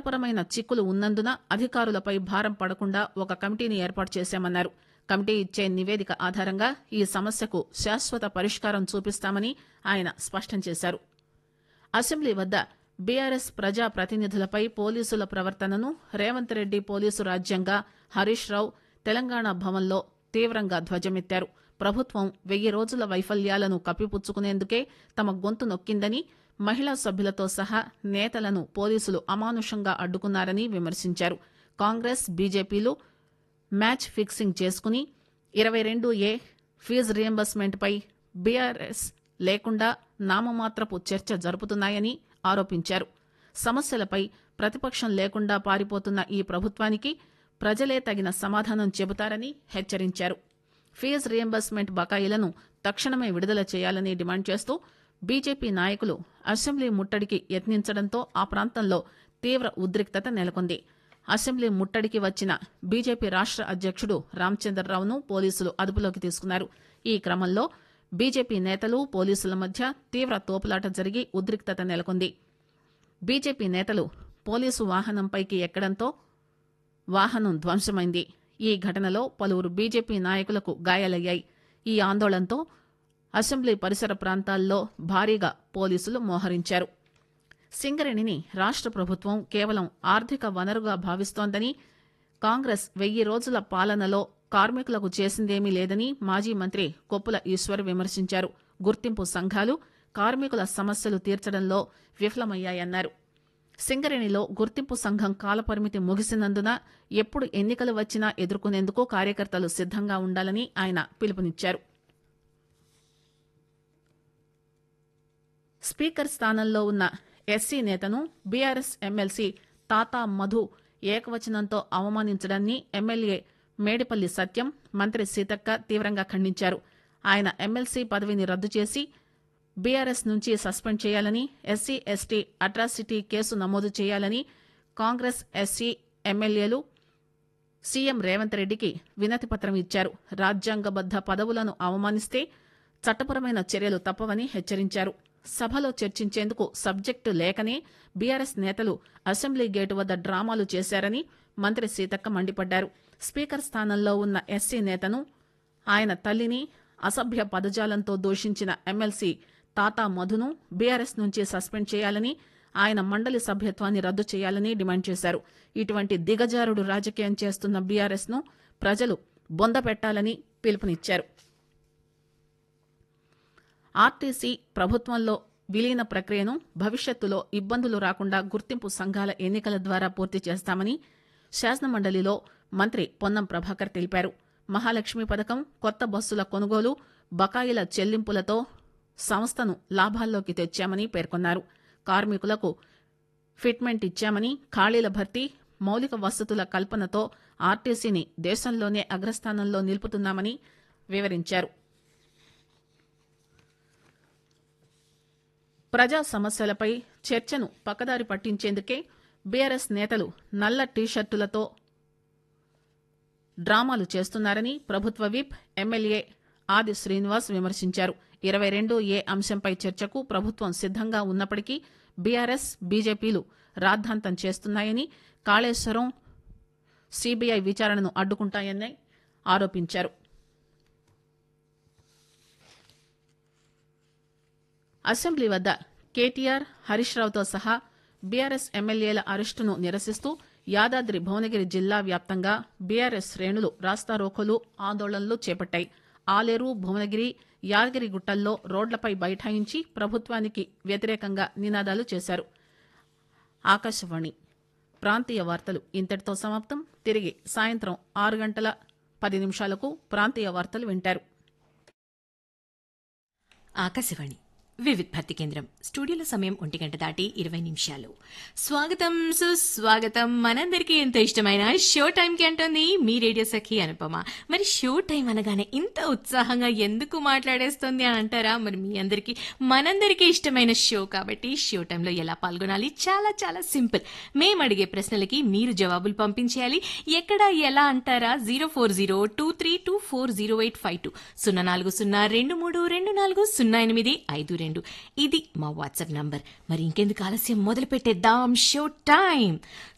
చట్టపరమైన చిక్కులు ఉన్నందున అధికారులపై భారం పడకుండా ఒక కమిటీని ఏర్పాటు చేశామన్నారు కమిటీ ఇచ్చే నివేదిక ఆధారంగా ఈ సమస్యకు శాశ్వత పరిష్కారం చూపిస్తామని ఆయన స్పష్టం చేశారు అసెంబ్లీ వద్ద బీఆర్ఎస్ ప్రజా ప్రతినిధులపై పోలీసుల ప్రవర్తనను రేవంత్ రెడ్డి పోలీసు రాజ్యంగా హరీష్ రావు తెలంగాణ భవన్లో తీవ్రంగా ధ్వజమెత్తారు ప్రభుత్వం వెయ్యి రోజుల వైఫల్యాలను కప్పిపుచ్చుకునేందుకే తమ గొంతు నొక్కిందని మహిళా సభ్యులతో సహా నేతలను పోలీసులు అమానుషంగా అడ్డుకున్నారని విమర్శించారు కాంగ్రెస్ బీజేపీలు మ్యాచ్ ఫిక్సింగ్ చేసుకుని ఇరవై రెండు ఏ ఫీజు రియంబర్స్మెంట్పై బీఆర్ఎస్ లేకుండా నామమాత్రపు చర్చ జరుపుతున్నాయని ఆరోపించారు సమస్యలపై ప్రతిపక్షం లేకుండా పారిపోతున్న ఈ ప్రభుత్వానికి ప్రజలే తగిన సమాధానం చెబుతారని హెచ్చరించారు ఫీజు రియంబర్స్మెంట్ బకాయిలను తక్షణమే విడుదల చేయాలని డిమాండ్ చేస్తూ బీజేపీ నాయకులు అసెంబ్లీ ముట్టడికి యత్నించడంతో ఆ ప్రాంతంలో తీవ్ర ఉద్రిక్తత నెలకొంది అసెంబ్లీ ముట్టడికి వచ్చిన బీజేపీ రాష్ట్ర అధ్యక్షుడు రామచంద్రరావును పోలీసులు అదుపులోకి తీసుకున్నారు ఈ క్రమంలో బీజేపీ నేతలు పోలీసుల మధ్య తీవ్ర తోపులాట జరిగి ఉద్రిక్తత నెలకొంది బీజేపీ నేతలు పోలీసు వాహనంపైకి ఎక్కడంతో వాహనం ధ్వంసమైంది ఈ ఘటనలో పలువురు బీజేపీ నాయకులకు గాయాలయ్యాయి ఈ ఆందోళనతో అసెంబ్లీ పరిసర ప్రాంతాల్లో భారీగా పోలీసులు మోహరించారు సింగరేణిని రాష్ట ప్రభుత్వం కేవలం ఆర్థిక వనరుగా భావిస్తోందని కాంగ్రెస్ వెయ్యి రోజుల పాలనలో కార్మికులకు చేసిందేమీ లేదని మాజీ మంత్రి కొప్పుల ఈశ్వర్ విమర్శించారు గుర్తింపు సంఘాలు కార్మికుల సమస్యలు తీర్చడంలో విఫలమయ్యాయన్నారు సింగరేణిలో గుర్తింపు సంఘం కాలపరిమితి ముగిసినందున ఎప్పుడు ఎన్నికలు వచ్చినా ఎదుర్కొనేందుకు కార్యకర్తలు సిద్దంగా ఉండాలని ఆయన పిలుపునిచ్చారు స్పీకర్ స్థానంలో ఉన్న ఎస్సీ నేతను బీఆర్ఎస్ ఎమ్మెల్సీ తాతా మధు ఏకవచనంతో అవమానించడాన్ని ఎమ్మెల్యే మేడిపల్లి సత్యం మంత్రి సీతక్క తీవ్రంగా ఖండించారు ఆయన ఎమ్మెల్సీ పదవిని రద్దు చేసి బీఆర్ఎస్ నుంచి సస్పెండ్ చేయాలని ఎస్సీ ఎస్టీ అట్రాసిటీ కేసు నమోదు చేయాలని కాంగ్రెస్ ఎస్సీ ఎమ్మెల్యేలు సీఎం రేవంత్ రెడ్డికి వినతిపత్రం ఇచ్చారు రాజ్యాంగబద్ద పదవులను అవమానిస్తే చట్టపరమైన చర్యలు తప్పవని హెచ్చరించారు సభలో చర్చించేందుకు సబ్జెక్టు లేకనే బీఆర్ఎస్ నేతలు అసెంబ్లీ గేటు వద్ద డ్రామాలు చేశారని మంత్రి సీతక్క మండిపడ్డారు స్పీకర్ స్థానంలో ఉన్న ఎస్సీ నేతను ఆయన తల్లిని అసభ్య పదజాలంతో దూషించిన ఎమ్మెల్సీ తాతా మధును బీఆర్ఎస్ నుంచి సస్పెండ్ చేయాలని ఆయన మండలి సభ్యత్వాన్ని రద్దు చేయాలని డిమాండ్ చేశారు ఇటువంటి దిగజారుడు రాజకీయం చేస్తున్న బీఆర్ఎస్ ను ప్రజలు బొందపెట్టాలని పిలుపునిచ్చారు ఆర్టీసీ ప్రభుత్వంలో విలీన ప్రక్రియను భవిష్యత్తులో ఇబ్బందులు రాకుండా గుర్తింపు సంఘాల ఎన్నికల ద్వారా పూర్తి చేస్తామని శాసనమండలిలో మంత్రి పొన్నం ప్రభాకర్ తెలిపారు మహాలక్ష్మి పథకం కొత్త బస్సుల కొనుగోలు బకాయిల చెల్లింపులతో సంస్థను లాభాల్లోకి తెచ్చామని పేర్కొన్నారు కార్మికులకు ఫిట్మెంట్ ఇచ్చామని ఖాళీల భర్తీ మౌలిక వసతుల కల్పనతో ఆర్టీసీని దేశంలోనే అగ్రస్థానంలో నిలుపుతున్నామని వివరించారు ప్రజా సమస్యలపై చర్చను పక్కదారి పట్టించేందుకే బీఆర్ఎస్ నేతలు నల్ల టీషర్టులతో డ్రామాలు చేస్తున్నారని ప్రభుత్వ విప్ ఎమ్మెల్యే ఆది శ్రీనివాస్ విమర్శించారు ఇరవై రెండు ఏ అంశంపై చర్చకు ప్రభుత్వం సిద్దంగా ఉన్నప్పటికీ బీఆర్ఎస్ బీజేపీలు రాద్ధాంతం చేస్తున్నాయని కాళేశ్వరం సీబీఐ విచారణను అడ్డుకుంటాయని ఆరోపించారు అసెంబ్లీ వద్ద కేటీఆర్ హరీష్ రావుతో సహా బీఆర్ఎస్ ఎమ్మెల్యేల అరెస్టును నిరసిస్తూ యాదాద్రి భువనగిరి జిల్లా వ్యాప్తంగా బీఆర్ఎస్ శ్రేణులు రాస్తారోకోలు ఆందోళనలు చేపట్టాయి ఆలేరు భువనగిరి యాదగిరిగుట్టల్లో రోడ్లపై బైఠాయించి ప్రభుత్వానికి వ్యతిరేకంగా నినాదాలు చేశారు ఆకాశవాణి ప్రాంతీయ వార్తలు ఇంతటితో సమాప్తం తిరిగి సాయంత్రం ఆరు గంటల పది నిమిషాలకు ప్రాంతీయ వార్తలు వింటారు ఆకాశవాణి వివిధ్ భర్తీ కేంద్రం స్టూడియోలో సమయం ఒంటి గంట దాటి ఇరవై నిమిషాలు స్వాగతం సుస్వాగతం మనందరికీ ఎంతో ఇష్టమైన షో టైంకి అంటోంది మీ రేడియో సఖి అనుపమ మరి షో టైం అనగానే ఇంత ఉత్సాహంగా ఎందుకు మాట్లాడేస్తుంది అని అంటారా మరి మీ అందరికీ మనందరికీ ఇష్టమైన షో కాబట్టి షో టైంలో ఎలా పాల్గొనాలి చాలా చాలా సింపుల్ మేము అడిగే ప్రశ్నలకి మీరు జవాబులు పంపించేయాలి ఎక్కడ ఎలా అంటారా zero four zero two three two four zero eight five two సున్నా నాలుగు సున్నా రెండు మూడు రెండు నాలుగు సున్నా ఎనిమిది ఐదు రెండు ఇది మా వాట్సాప్ నంబర్ మరి ఇంకెందుకు ఆలస్యం మొదలు పెట్టేద్దాం షో టైం